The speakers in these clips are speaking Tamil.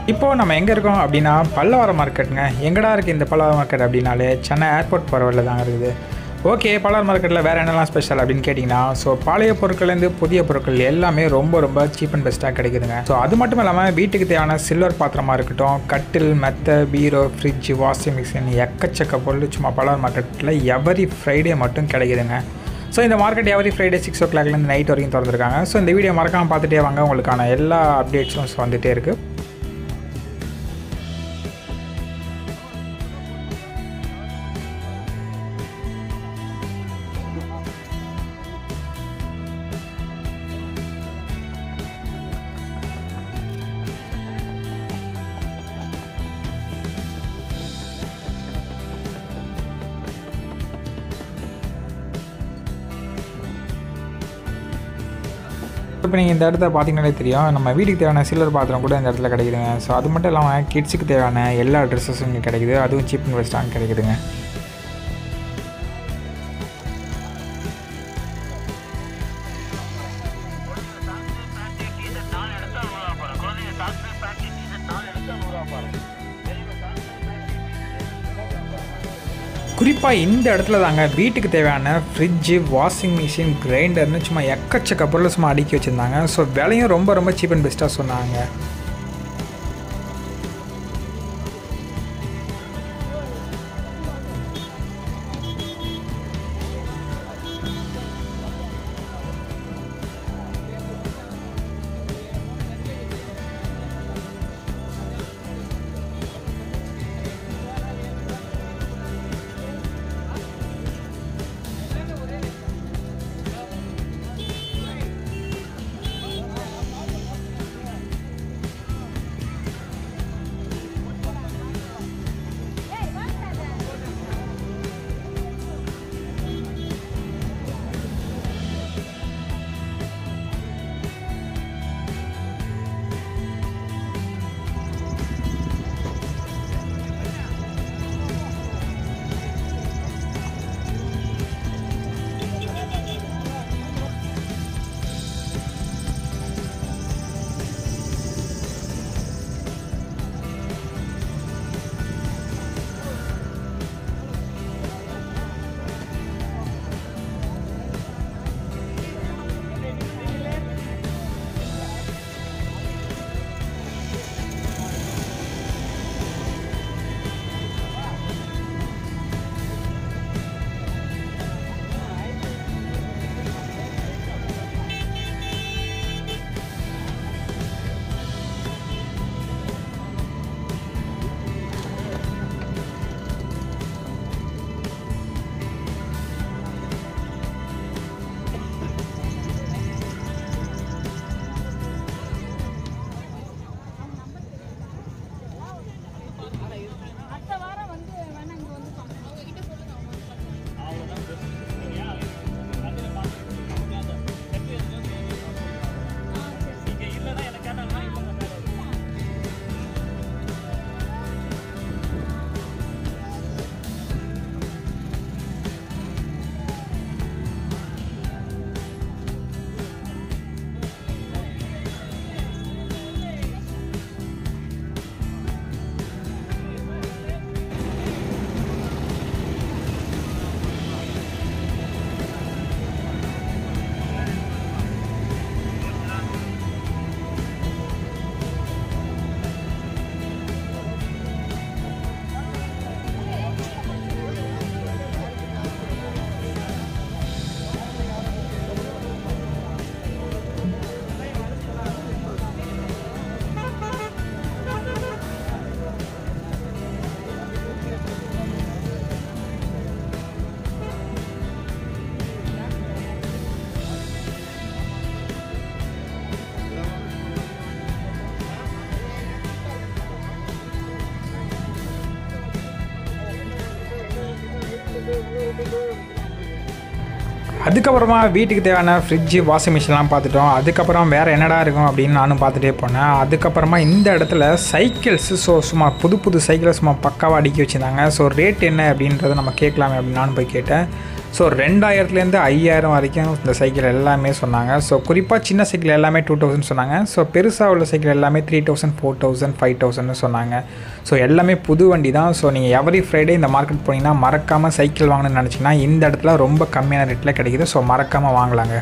இப்போது நம்ம எங்கே இருக்கோம் அப்படின்னா பல்லவரம் மார்க்கெட்டுங்க எங்கடா இருக்குது இந்த பல்லவரம் மார்க்கெட் அப்படின்னாலே சென்னை ஏர்போர்ட் போகிற வழியில் தாங்க இருக்குது ஓகே பல்லவர் மார்க்கெட்டில் வேறு என்னெல்லாம் ஸ்பெஷல் அப்படின்னு கேட்டிங்கன்னா ஸோ பழைய பொருட்கள்லேருந்து புதிய பொருட்கள் எல்லாமே ரொம்ப ரொம்ப சீப் அண்ட் பெஸ்ட்டாக கிடைக்குதுங்க ஸோ அது மட்டும் இல்லாமல் வீட்டுக்கு தேவையான சில்வர் பாத்திரமாக இருக்கட்டும் கட்டில் மெத்த பீரோ ஃப்ரிட்ஜ் வாஷிங் மிஷின் எக்கச்சக்க பொருள் சும்மா பல்லவர் மார்க்கெட்டில் எவரி ஃப்ரைடே மட்டும் கிடைக்குதுங்க ஸோ இந்த மார்க்கெட் எவரி ஃப்ரைடே சிக்ஸ் ஓ கிளாக்லேருந்து நைட் வரைக்கும் திறந்துருக்காங்க ஸோ இந்த வீடியோ மறக்காமல் பார்த்துட்டே வாங்க உங்களுக்கான எல்லா அப்டேட்ஸும் வந்துகிட்டே இருக்குது இப்போ நீங்கள் இந்த இடத்த பார்த்தீங்கன்னாலே தெரியும் நம்ம வீட்டுக்கு தேவையான சில்வர் பாத்திரம் கூட இந்த இடத்துல கிடைக்குதுங்க ஸோ அது மட்டும் இல்லாமல் கிட்ஸுக்கு தேவையான எல்லா ட்ரெஸ்ஸஸும் இங்கே கிடைக்குது அதுவும் சீப் அண்ட் பெஸ்ட்டாக கிடைக்குதுங்க குறிப்பாக இந்த இடத்துல தாங்க வீட்டுக்கு தேவையான ஃப்ரிட்ஜு வாஷிங் மிஷின் கிரைண்டர்னு சும்மா எக்கச்சக்க பொருள் சும்மா அடுக்கி வச்சுருந்தாங்க ஸோ விலையும் ரொம்ப ரொம்ப சீப் அண்ட் பெஸ்ட்டாக சொன்னாங்க அடுத்த வாரம் வந்து வேணா இங்க வந்து பார்க்கணும் உங்ககிட்ட சொல்லுங்க அவங்க வந்து அதுக்கப்புறமா வீட்டுக்கு தேவையான ஃப்ரிட்ஜு வாஷிங் மிஷின்லாம் பார்த்துட்டோம் அதுக்கப்புறம் வேறு என்னடா இருக்கும் அப்படின்னு நானும் பார்த்துட்டே போனேன் அதுக்கப்புறமா இந்த இடத்துல சைக்கிள்ஸ் ஸோ சும்மா புது புது சைக்கிளை சும்மா பக்காவாக அடுக்கி வச்சுருந்தாங்க ஸோ ரேட் என்ன அப்படின்றத நம்ம கேட்கலாமே அப்படின்னு நானும் போய் கேட்டேன் ஸோ ரெண்டாயிரத்துலேருந்து ஐயாயிரம் வரைக்கும் இந்த சைக்கிள் எல்லாமே சொன்னாங்க ஸோ குறிப்பாக சின்ன சைக்கிள் எல்லாமே டூ தௌசண்ட் சொன்னாங்க ஸோ பெருசாக உள்ள சைக்கிள் எல்லாமே three thousand four thousand five தௌசண்ட்னு சொன்னாங்க ஸோ எல்லாமே புது வண்டி தான் ஸோ நீங்கள் எவரி ஃப்ரைடே இந்த மார்க்கெட் போனீங்கன்னா மறக்காமல் சைக்கிள் வாங்கணும்னு நினச்சிங்கன்னா இந்த இடத்துல ரொம்ப கம்மியான ரேட்டில் கிடைக்குது ஸோ மறக்காமல் வாங்கலாங்க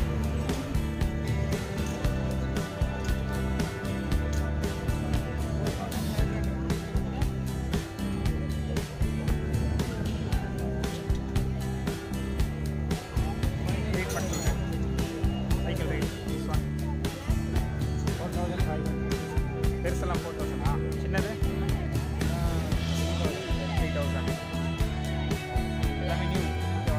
cycle rate four thousand five பெருசெல்லாம் ஃபோர் தௌசண்டா சின்னது த்ரீ தௌசண்ட் எல்லாமே நியூ ஓகேவா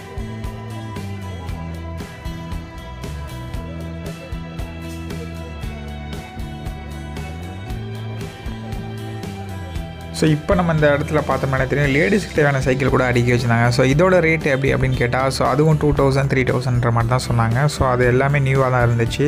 ஸோ இப்போ நம்ம இந்த இடத்துல பார்த்தோம்னா தெரியும் லேடிஸ்க்கு தேவையான சைக்கிள் கூட அடுக்கி வச்சுருந்தாங்க ஸோ இதோட ரேட் எப்படி அப்படின்னு கேட்டால் ஸோ அதுவும் டூ தௌசண்ட் த்ரீ தௌசண்ட்ற மாதிரி தான் சொன்னாங்க ஸோ அது எல்லாமே நியூவாக தான் இருந்துச்சு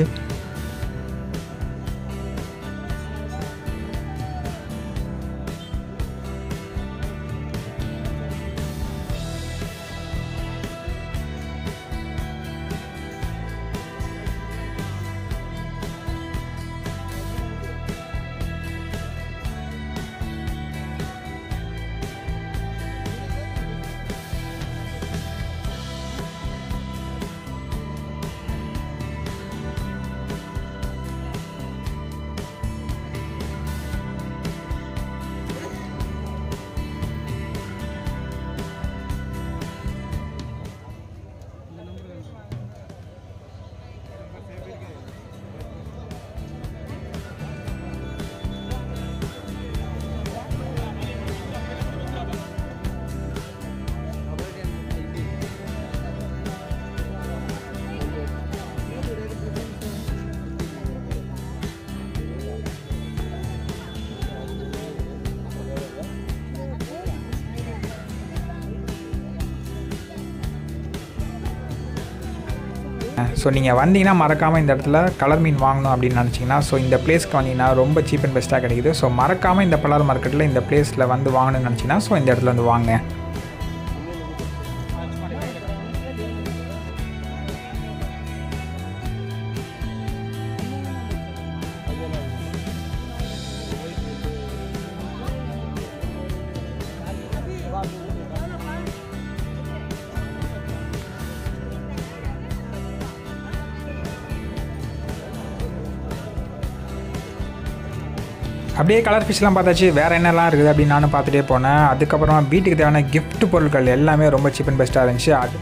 ஸோ நீங்கள் வந்தீங்கன்னா மறக்காமல் இந்த இடத்துல கலர் மீன் வாங்கணும் அப்படின்னு நினச்சிங்கன்னா ஸோ இந்த பிளேஸ்க்கு வந்தீங்கன்னா ரொம்ப சீப் அண்ட் பெஸ்ட்டாக கிடைக்குது ஸோ மறக்காமல் இந்த பலார் மார்க்கெட்டில் இந்த பிளேஸில் வந்து வாங்கணும்னு நினச்சிங்கன்னா ஸோ இந்த இடத்துல வந்து வாங்க அப்படியே கலர் ஃபிஷ்லாம் பார்த்தாச்சு வேறு என்னெல்லாம் இருக்குது அப்படின்னு நானும் பார்த்துட்டே போனேன் அதுக்கப்புறமா வீட்டுக்கு தேவையான gift பொருட்கள் எல்லாமே ரொம்ப சீப் அண்ட் பெஸ்ட்டாக இருந்துச்சு அது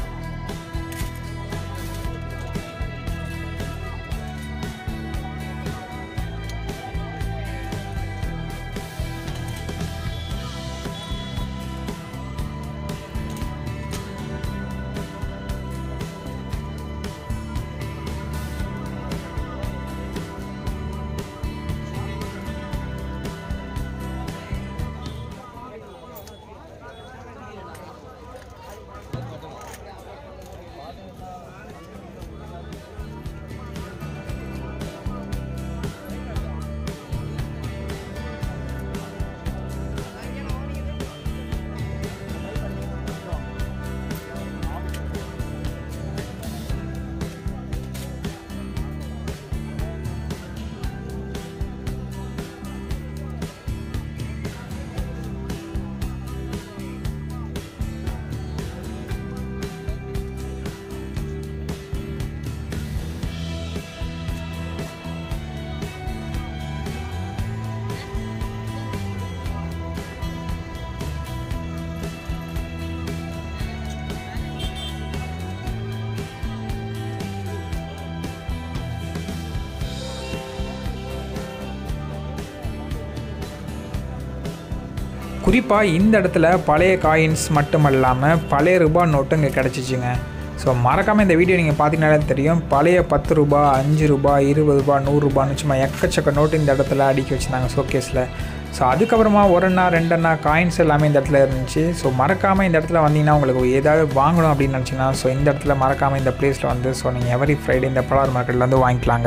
குறிப்பாக இந்த இடத்துல பழைய காயின்ஸ் மட்டும் இல்லாமல் பழைய ரூபாய் நோட்டும் இங்கே கிடச்சிச்சுங்க ஸோ மறக்காமல் இந்த வீடியோ நீங்கள் பார்த்தீங்கனாலே தெரியும் பழைய பத்து ரூபா அஞ்சு ரூபா இருபது ரூபா நூறுரூபான்னு சும்மா எக்கச்சக்க நோட்டு இந்த இடத்துல அடுக்கி வச்சுருந்தாங்க ஷோகேஸில் ஸோ அதுக்கப்புறமா ஒரு அண்ணா ரெண்டு அண்ணா காயின்ஸ் எல்லாமே இந்த இடத்துல இருந்துச்சு ஸோ மறக்காமல் இந்த இடத்துல வந்தீங்கன்னா உங்களுக்கு ஏதாவது வாங்கணும் அப்படின்னு நினச்சிங்கன்னா ஸோ இந்த இடத்துல மறக்காமல் இந்த பிளேஸில் வந்து ஸோ நீங்கள் எவரி ஃப்ரைடே இந்த பலார் மார்க்கெட்டில் வந்து வாங்கிக்கலாங்க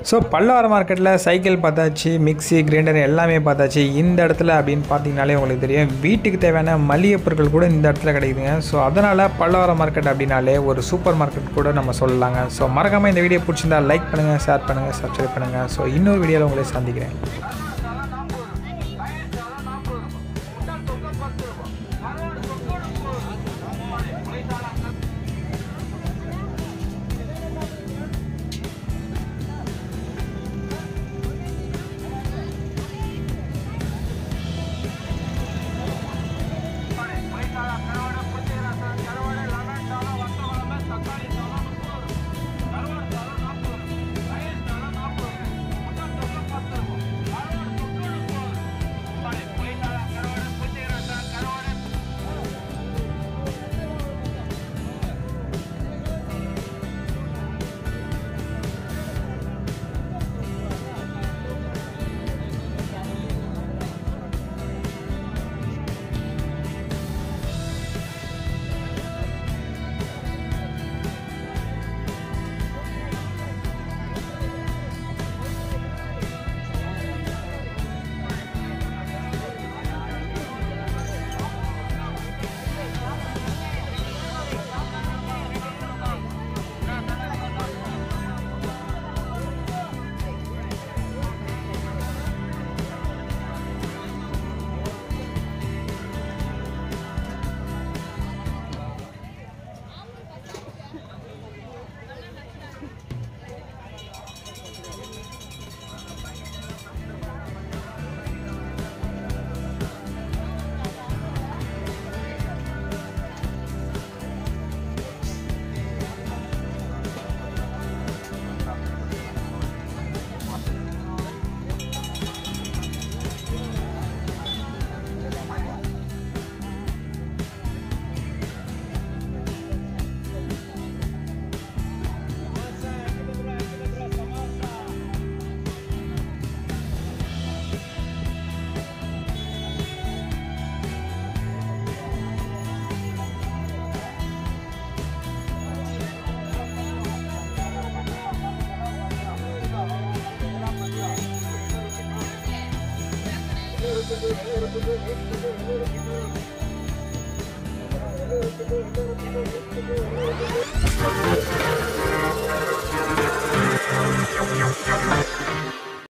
ஸோ பல்லவார மார்க்கெட்டில் சைக்கிள் பார்த்தாச்சு மிக்ஸி கிரைண்டர் எல்லாமே பார்த்தாச்சு இந்த இடத்துல அப்படின்னு பார்த்தீங்கனாலே உங்களுக்கு தெரியும் வீட்டுக்கு தேவையான மளிகை பொருட்கள் கூட இந்த இடத்துல கிடைக்குதுங்க ஸோ அதனால் பல்லவார மார்க்கெட் அப்படின்னாலே ஒரு சூப்பர் மார்க்கெட் கூட நம்ம சொல்லலாங்க ஸோ மறக்காமல் இந்த வீடியோ பிடிச்சிருந்தா லைக் பண்ணுங்கள் ஷேர் பண்ணுங்கள் சப்ஸ்கிரைப் பண்ணுங்கள் ஸோ இன்னொரு வீடியோவில் உங்களை சந்திக்கிறேன்